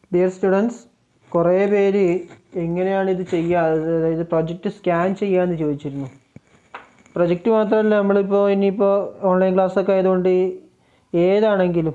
dear students കുറേ പേര് എങ്ങനെയാണ് ഇത് ചെയ്യുക അതായത് പ്രൊജക്റ്റ് സ്കാൻ ചെയ്യാമെന്ന് ചോദിച്ചിരുന്നു പ്രൊജക്റ്റ് മാത്രമല്ല നമ്മളിപ്പോൾ ഇനിയിപ്പോൾ ഓൺലൈൻ ക്ലാസ്സൊക്കെ ആയതുകൊണ്ട് ഏതാണെങ്കിലും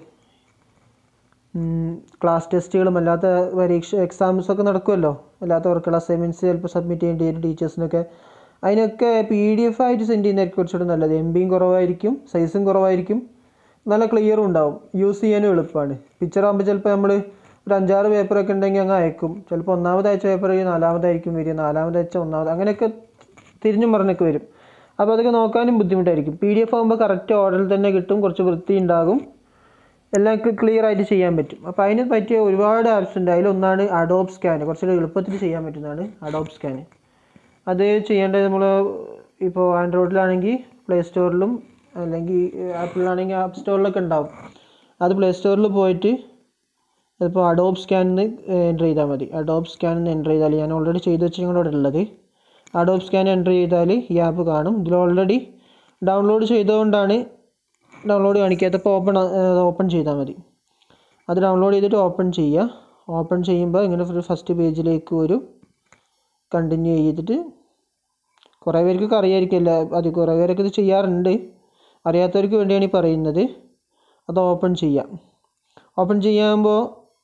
ക്ലാസ് ടെസ്റ്റുകളും അല്ലാത്ത പരീക്ഷ എക്സാംസ് ഒക്കെ നടക്കുമല്ലോ അല്ലാത്തവർക്കുള്ള അസൈൻമെൻറ്റ്സ് ചിലപ്പോൾ സബ്മിറ്റ് ചെയ്യേണ്ടി വരും ടീച്ചേഴ്സിനൊക്കെ അതിനൊക്കെ പി ഡി എഫ് ആയിട്ട് സെൻഡ് ചെയ്യുന്നതായിരിക്കും കുറച്ചുകൂടെ നല്ലത് എം ബിയും കുറവായിരിക്കും സൈസും കുറവായിരിക്കും നല്ല ക്ലിയറും ഉണ്ടാവും യൂസ് ചെയ്യാനും എളുപ്പമാണ് പിക്ചർ ആകുമ്പോൾ ചിലപ്പോൾ നമ്മൾ ഒരു അഞ്ചാറ് പേപ്പറൊക്കെ ഉണ്ടെങ്കിൽ അങ്ങ് അയക്കും ചിലപ്പോൾ ഒന്നാമത് അയച്ച പേപ്പർ നാലാമതായിരിക്കും വരിക നാലാമത് അയച്ച ഒന്നാമത് അങ്ങനെയൊക്കെ തിരിഞ്ഞും മറിഞ്ഞൊക്കെ വരും അപ്പോൾ അതൊക്കെ നോക്കാനും ബുദ്ധിമുട്ടായിരിക്കും പി ഡി എഫ് ആകുമ്പോൾ കറക്റ്റ് ഓർഡറിൽ തന്നെ കിട്ടും കുറച്ച് വൃത്തി ഉണ്ടാകും എല്ലാം ക്ലിയർ ആയിട്ട് ചെയ്യാൻ പറ്റും അപ്പോൾ അതിന് പറ്റിയ ഒരുപാട് ആപ്സ് ഉണ്ട് അതിലൊന്നാണ് അഡോബ് സ്കാൻ കുറച്ചുകൂടി എളുപ്പത്തിൽ ചെയ്യാൻ പറ്റുന്നതാണ് അഡോബ് സ്കാൻ അത് ചെയ്യേണ്ടത് നമ്മൾ ഇപ്പോൾ ആൻഡ്രോയിഡിലാണെങ്കിൽ പ്ലേ സ്റ്റോറിലും അല്ലെങ്കിൽ ആപ്പിളിലാണെങ്കിൽ ആപ്പ് സ്റ്റോറിലൊക്കെ ഉണ്ടാവും അത് പ്ലേ സ്റ്റോറിൽ പോയിട്ട് ഇപ്പോൾ അഡോബ് സ്കാൻ എന്ന് എൻ്റർ ചെയ്താൽ മതി അഡോബ് സ്കാൻ എന്ന് എൻ്റർ ചെയ്താൽ ഞാൻ ഓൾറെഡി ചെയ്ത് വെച്ചിങ്ങോട്ട് ഉള്ളത് അഡോബ് സ്കാൻ എൻ്റർ ചെയ്താൽ ഈ ആപ്പ് കാണും ഇതിൽ ഓൾറെഡി ഡൗൺലോഡ് ചെയ്തുകൊണ്ടാണ് ഡൗൺലോഡ് കാണിക്കാത്തപ്പോൾ ഓപ്പൺ ഓപ്പൺ ചെയ്താൽ മതി അത് ഡൗൺലോഡ് ചെയ്തിട്ട് ഓപ്പൺ ചെയ്യുക ഓപ്പൺ ചെയ്യുമ്പോൾ ഇങ്ങനെ ഫസ്റ്റ് പേജിലേക്ക് വരും കണ്ടിന്യൂ ചെയ്തിട്ട് കുറേ പേർക്കൊക്കെ അറിയായിരിക്കില്ല അത് കുറേ പേരൊക്കെ ഇത് ചെയ്യാറുണ്ട് അറിയാത്തവർക്ക് വേണ്ടിയാണ് ഈ പറയുന്നത് അത് ഓപ്പൺ ചെയ്യാം ഓപ്പൺ ചെയ്യുമ്പോൾ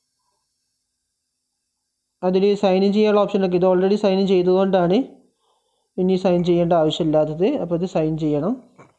അതിൽ സൈൻ ഇൻ ചെയ്യാനുള്ള ഓപ്ഷനൊക്കെ ഇത് ഓൾറെഡി സൈൻ ഇൻ ചെയ്തുകൊണ്ടാണ് ഇനി സൈൻ ചെയ്യേണ്ട ആവശ്യമില്ലാത്തത് അപ്പോൾ ഇത് സൈൻ ചെയ്യണം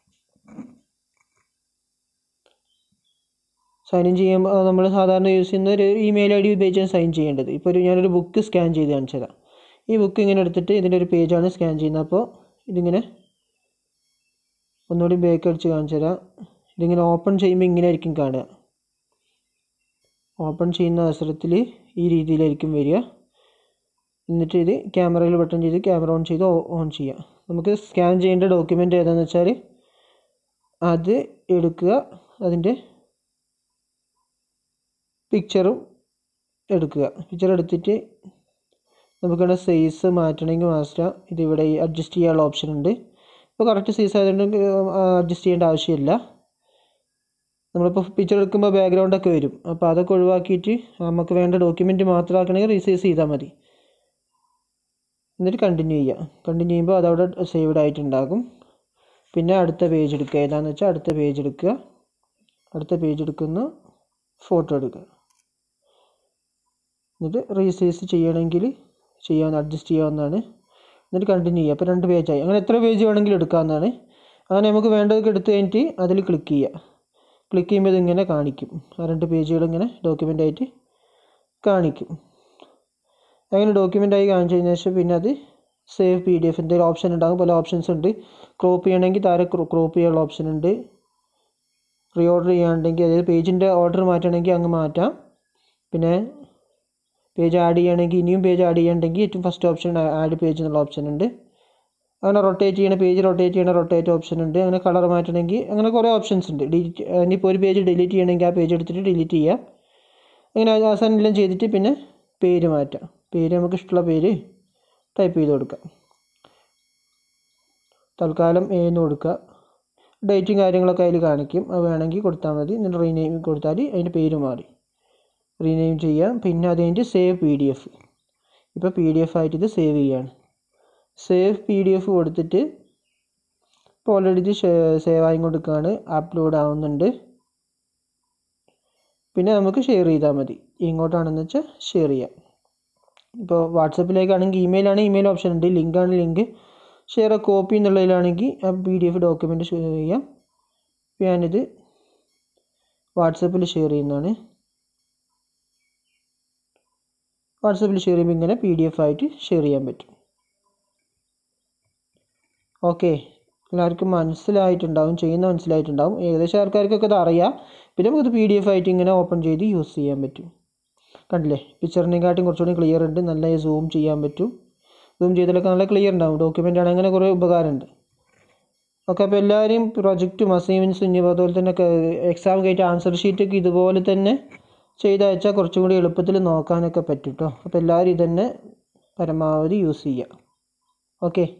സൈൻ ഇൻ ചെയ്യുമ്പോൾ നമ്മൾ സാധാരണ യൂസ് ചെയ്യുന്ന ഒരു ഇമെയിൽ ഐ ഡി ഉപയോഗിച്ചാണ് സൈൻ ചെയ്യേണ്ടത് ഇപ്പോൾ ഒരു ഞാനൊരു ബുക്ക് സ്കാൻ ചെയ്ത് കാണിച്ചു തരാം ഈ ബുക്ക് ഇങ്ങനെ എടുത്തിട്ട് ഇതിൻ്റെ ഒരു പേജാണ് സ്കാൻ ചെയ്യുന്നത് അപ്പോൾ ഇതിങ്ങനെ ഒന്നുകൂടി ബേക്ക് അടിച്ച് കാണിച്ചു തരാം ഇതിങ്ങനെ ഓപ്പൺ ചെയ്യുമ്പോൾ ഇങ്ങനെ ആയിരിക്കും കാണുക ഓപ്പൺ ചെയ്യുന്ന അവസരത്തിൽ ഈ രീതിയിലായിരിക്കും വരിക എന്നിട്ട് ഇത് ക്യാമറയിൽ ബട്ടൺ ചെയ്ത് ക്യാമറ ഓൺ ചെയ്ത് ഓൺ ചെയ്യാം നമുക്ക് സ്കാൻ ചെയ്യേണ്ട ഡോക്യുമെൻ്റ് ഏതാണെന്ന് വെച്ചാൽ അത് എടുക്കുക അതിൻ്റെ പിക്ചറും എടുക്കുക പിക്ചർ എടുത്തിട്ട് നമുക്കിവിടെ സൈസ് മാറ്റണമെങ്കിൽ മാറ്റാം ഇതിവിടെ അഡ്ജസ്റ്റ് ചെയ്യാനുള്ള ഓപ്ഷൻ ഉണ്ട് ഇപ്പോൾ കറക്റ്റ് സൈസ് ആയതുകൊണ്ട് അഡ്ജസ്റ്റ് ചെയ്യേണ്ട ആവശ്യമില്ല നമ്മളിപ്പോൾ പിക്ചർ എടുക്കുമ്പോൾ ബാക്ക്ഗ്രൗണ്ടൊക്കെ വരും അപ്പോൾ അതൊക്കെ ഒഴിവാക്കിയിട്ട് നമുക്ക് വേണ്ട ഡോക്യുമെൻറ്റ് മാത്രമാക്കണമെങ്കിൽ റീസൈസ് ചെയ്താൽ മതി എന്നിട്ട് കണ്ടിന്യൂ ചെയ്യുക കണ്ടിന്യൂ ചെയ്യുമ്പോൾ അതവിടെ സേവ്ഡ് ആയിട്ടുണ്ടാകും പിന്നെ അടുത്ത പേജ് എടുക്കുക ഏതാണെന്ന് വെച്ചാൽ അടുത്ത പേജ് എടുക്കുക അടുത്ത പേജ് എടുക്കുന്ന ഫോട്ടോ എടുക്കുക എന്നിട്ട് റീസൈസ് ചെയ്യണമെങ്കിൽ ചെയ്യാൻ അഡ്ജസ്റ്റ് ചെയ്യാവുന്നതാണ് എന്നിട്ട് കണ്ടിന്യൂ ചെയ്യുക അപ്പോൾ രണ്ട് പേജായി അങ്ങനെ എത്ര പേജ് വേണമെങ്കിലും എടുക്കാവുന്നതാണ് അങ്ങനെ നമുക്ക് വേണ്ടതൊക്കെ എടുത്ത് കഴിഞ്ഞിട്ട് അതിൽ ക്ലിക്ക് ചെയ്യുക ക്ലിക്ക് ചെയ്യുമ്പോൾ ഇതിങ്ങനെ കാണിക്കും ആ രണ്ട് പേജുകൾ ഇങ്ങനെ ഡോക്യുമെൻ്റ് ആയിട്ട് കാണിക്കും അങ്ങനെ ഡോക്യുമെൻ്റ് ആയി കാണിച്ചു കഴിഞ്ഞ ശേഷം പിന്നെ അത് സേവ് പി ഡി എഫ് എന്തെങ്കിലും ഓപ്ഷൻ ഉണ്ടാകും പല ഓപ്ഷൻസ് ഉണ്ട് ക്രോപ്പ് ചെയ്യണമെങ്കിൽ താഴെ ക്രോപ്പ് ചെയ്യാനുള്ള ഓപ്ഷൻ ഉണ്ട് റീ ഓർഡർ ചെയ്യാണ്ടെങ്കിൽ അതായത് പേജിൻ്റെ ഓർഡർ മാറ്റണമെങ്കിൽ അങ്ങ് മാറ്റാം പിന്നെ പേജ് ആഡ് ചെയ്യണമെങ്കിൽ ഇനിയും പേജ് ആഡ് ചെയ്യണമെങ്കിൽ ഏറ്റവും ഫസ്റ്റ് ഓപ്ഷൻ ആഡ് പേജ് എന്നുള്ള ഓപ്ഷൻ ഉണ്ട് അങ്ങനെ റൊട്ടേറ്റ് ചെയ്യണ പേജ് റൊട്ടേറ്റ് ചെയ്യണ റൊട്ടേറ്റ് ഓപ്ഷൻ ഉണ്ട് അങ്ങനെ കളർ മാറ്റണമെങ്കിൽ അങ്ങനെ കുറേ ഓപ്ഷൻസ് ഉണ്ട് ഡിലീറ്റ് ഇനിയിപ്പോൾ ഒരു പേജ് ഡിലീറ്റ് ചെയ്യണമെങ്കിൽ ആ പേജ് എടുത്തിട്ട് ഡിലീറ്റ് ചെയ്യുക അങ്ങനെ അവസാനം എല്ലാം ചെയ്തിട്ട് പിന്നെ പേര് മാറ്റാം പേര് നമുക്ക് ഇഷ്ടമുള്ള പേര് ടൈപ്പ് ചെയ്ത് കൊടുക്കാം തൽക്കാലം എന്ന് കൊടുക്കുക ഡേറ്റും കാര്യങ്ങളൊക്കെ അതിൽ കാണിക്കും അത് വേണമെങ്കിൽ കൊടുത്താൽ മതി എന്നിട്ട് റീനെയിം കൊടുത്താൽ അതിൻ്റെ പേര് മാറി റീനെയിം ചെയ്യാം പിന്നെ അത് കഴിഞ്ഞിട്ട് സേവ് പി ഡി എഫ് ഇപ്പോൾ പി ഡി എഫ് ആയിട്ട് ഇത് സേവ് ചെയ്യാണ് സേവ് പി ഡി എഫ് കൊടുത്തിട്ട് ഇപ്പോൾ ഓൾറെഡി ഇത് സേവ് ആയി കൊടുക്കുകയാണ് അപ്ലോഡ് ആവുന്നുണ്ട് പിന്നെ നമുക്ക് ഷെയർ ചെയ്താൽ മതി എങ്ങോട്ടാണെന്ന് വെച്ചാൽ ഷെയർ ചെയ്യാം ഇപ്പോൾ വാട്സപ്പിലേക്കാണെങ്കിൽ ഇമെയിൽ ആണ് ഇമെയിൽ ഓപ്ഷൻ ഉണ്ട് ലിങ്ക് ആണ് ലിങ്ക് ഷെയർ എ കോപ്പി എന്നുള്ളതിലാണെങ്കിൽ ആ P D F document share ചെയ്യാം ഞാനിത് വാട്സപ്പിൽ ഷെയർ ചെയ്യുന്നതാണ് വാട്സപ്പിൽ ഷെയർ ചെയ്യുമ്പോൾ ഇങ്ങനെ പി ഡി എഫ് ആയിട്ട് ഷെയർ ചെയ്യാൻ പറ്റും ഓക്കെ എല്ലാവർക്കും മനസ്സിലായിട്ടുണ്ടാവും ചെയ്യുന്ന മനസ്സിലായിട്ടുണ്ടാവും ഏകദേശം ആൾക്കാർക്കൊക്കെ ഇത് അറിയാം പിന്നെ നമുക്കിത് പി ഡി എഫ് ആയിട്ട് ഇങ്ങനെ ഓപ്പൺ ചെയ്ത് യൂസ് ചെയ്യാൻ പറ്റും കണ്ടില്ലേ പിക്ചറിനെക്കാട്ടും കുറച്ചുകൂടി ക്ലിയർ ഉണ്ട് നല്ല സൂം ചെയ്യാൻ പറ്റും സൂം ചെയ്താലൊക്കെ നല്ല ക്ലിയർ ഉണ്ടാവും ഡോക്യുമെൻ്റ് ആണ് അങ്ങനെ കുറേ ഉപകാരമുണ്ട് ഓക്കെ അപ്പോൾ എല്ലാവരും പ്രൊജക്റ്റും അസൈൻമെൻറ്റ്സും ഇനി അതുപോലെ തന്നെ എക്സാം കഴിഞ്ഞിട്ട് ആൻസർ ഷീറ്റൊക്കെ ഇതുപോലെ തന്നെ ചെയ്തയച്ചാൽ കുറച്ചും കൂടി എളുപ്പത്തിൽ നോക്കാനൊക്കെ പറ്റും കേട്ടോ അപ്പോൾ എല്ലാവരും ഇതന്നെ പരമാവധി യൂസ് ചെയ്യുക ഓക്കെ